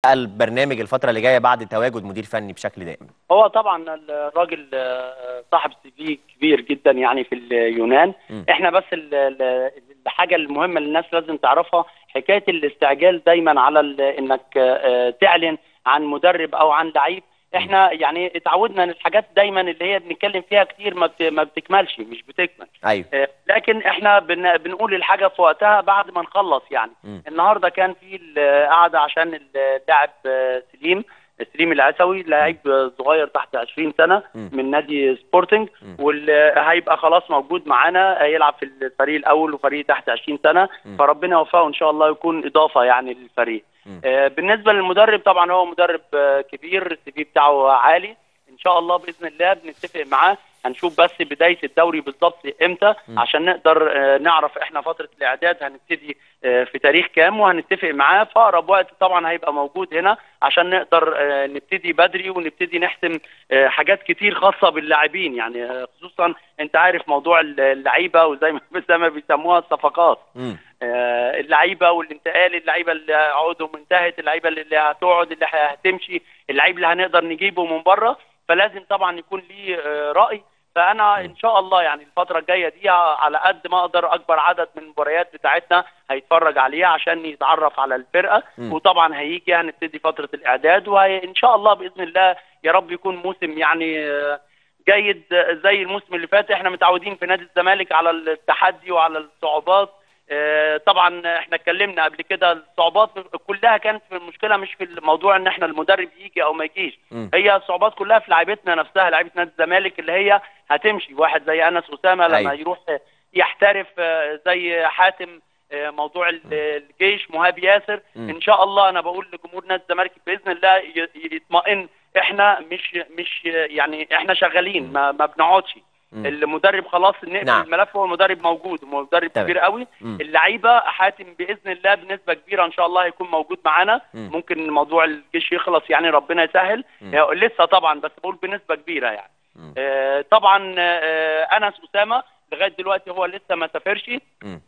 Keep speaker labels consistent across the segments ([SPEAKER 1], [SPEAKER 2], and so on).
[SPEAKER 1] البرنامج الفتره اللي جايه بعد تواجد مدير فني بشكل دائم
[SPEAKER 2] هو طبعا الراجل صاحب سي في كبير جدا يعني في اليونان
[SPEAKER 1] م.
[SPEAKER 2] احنا بس ال- ال- الحاجه المهمه اللي الناس لازم تعرفها حكايه الاستعجال دايما على ال- انك آه، تعلن عن مدرب او عن لعيب احنا يعني اتعودنا ان الحاجات دايما اللي هي بنتكلم فيها كتير ما بت- ما بتكملش مش بتكمل
[SPEAKER 1] ايوه
[SPEAKER 2] آه، لكن احنا بن بنقول الحاجه في وقتها بعد ما نخلص يعني
[SPEAKER 1] م.
[SPEAKER 2] النهارده كان في القعده عشان اللاعب آه، سليم سليم العسوي لاعب آه، صغير تحت 20 سنه
[SPEAKER 1] م.
[SPEAKER 2] من نادي سبورتنج
[SPEAKER 1] م.
[SPEAKER 2] واللي هيبقى خلاص موجود معانا هيلعب في الفريق الاول وفريق تحت 20 سنه
[SPEAKER 1] م.
[SPEAKER 2] فربنا يوفقه ان شاء الله يكون اضافه يعني للفريق
[SPEAKER 1] م.
[SPEAKER 2] آه، بالنسبه للمدرب طبعا هو مدرب آه، كبير السي في بتاعه عالي ان شاء الله باذن الله بنتفق معاه هنشوف بس بدايه الدوري بالظبط امتى
[SPEAKER 1] م.
[SPEAKER 2] عشان نقدر آه، نعرف احنا فتره الاعداد هنبتدي آه، في تاريخ كام وهنتفق معاه في اقرب وقت طبعا هيبقى موجود هنا عشان نقدر آه، نبتدي بدري ونبتدي نحسم آه، حاجات كتير خاصه باللاعبين يعني آه، خصوصا انت عارف موضوع اللعيبه وزي ما زي ما بيسموها الصفقات
[SPEAKER 1] مم.
[SPEAKER 2] آه، اللعيبه والانتقال اللعيبه اللي عقودهم انتهت اللعيبه اللي هتقعد اللي هتمشي اللعيب اللي هنقدر نجيبه من بره فلازم طبعا يكون ليه آه، راي فانا ان شاء الله يعني الفتره الجايه دي على قد ما اقدر اكبر عدد من المباريات بتاعتنا هيتفرج عليها عشان يتعرف على الفرقه
[SPEAKER 1] مم.
[SPEAKER 2] وطبعا هيجي هنبتدي فتره الاعداد وان شاء الله باذن الله يا رب يكون موسم يعني آه، جيد زي الموسم اللي فات احنا متعودين في نادي الزمالك على التحدي وعلى الصعوبات آه، طبعا احنا اتكلمنا قبل كده الصعوبات كلها كانت في المشكله مش في الموضوع ان احنا المدرب يجي او ما يجيش
[SPEAKER 1] مم.
[SPEAKER 2] هي الصعوبات كلها في لعيبتنا نفسها لعيبه نادي الزمالك اللي هي هتمشي واحد زي انس اسامه لما
[SPEAKER 1] أيوة.
[SPEAKER 2] يروح يحترف آه، زي حاتم آه، موضوع ال- الجيش مهاب ياسر
[SPEAKER 1] مم.
[SPEAKER 2] ان شاء الله انا بقول لجمهور نادي الزمالك باذن الله ي- يطمئن احنا مش مش يعني احنا شغالين ما, ما بنقعدش
[SPEAKER 1] مم.
[SPEAKER 2] المدرب خلاص نقفل
[SPEAKER 1] نعم.
[SPEAKER 2] الملف هو المدرب موجود مدرب
[SPEAKER 1] تمام.
[SPEAKER 2] كبير قوي
[SPEAKER 1] مم.
[SPEAKER 2] اللعيبه حاتم باذن الله بنسبه كبيره ان شاء الله هيكون موجود معانا
[SPEAKER 1] مم.
[SPEAKER 2] ممكن موضوع الجيش يخلص يعني ربنا يسهل
[SPEAKER 1] مم.
[SPEAKER 2] آه، لسه طبعا بس بقول بنسبه كبيره يعني
[SPEAKER 1] مم.
[SPEAKER 2] آه، طبعا آه، انس اسامه لغايه دلوقتي هو لسه ما سافرش
[SPEAKER 1] مم.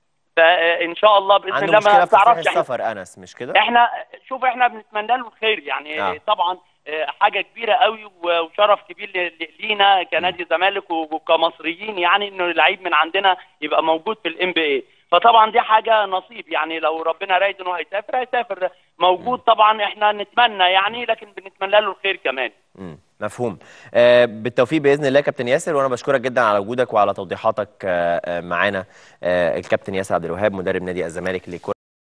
[SPEAKER 2] فان شاء الله باذن
[SPEAKER 1] عنده
[SPEAKER 2] الله
[SPEAKER 1] مشكله
[SPEAKER 2] ما
[SPEAKER 1] في تصريح
[SPEAKER 2] تعرفش احنا
[SPEAKER 1] السفر انس مش كده
[SPEAKER 2] احنا شوف احنا بنتمنى له الخير يعني
[SPEAKER 1] آه.
[SPEAKER 2] آه. طبعا آه، حاجه كبيره قوي و- وشرف كبير ل- ل- لينا كنادي زمالك و- وكمصريين يعني انه لعيب من عندنا يبقى موجود في الام بي اي فطبعا دي حاجه نصيب يعني لو ربنا رايد انه هيسافر هيسافر موجود طبعا احنا نتمنى يعني لكن بنتمنى له الخير كمان
[SPEAKER 1] مم. مفهوم آه بالتوفيق باذن الله كابتن ياسر وانا بشكرك جدا على وجودك وعلى توضيحاتك آه آه معانا آه الكابتن ياسر عبد الوهاب مدرب نادي الزمالك لكرة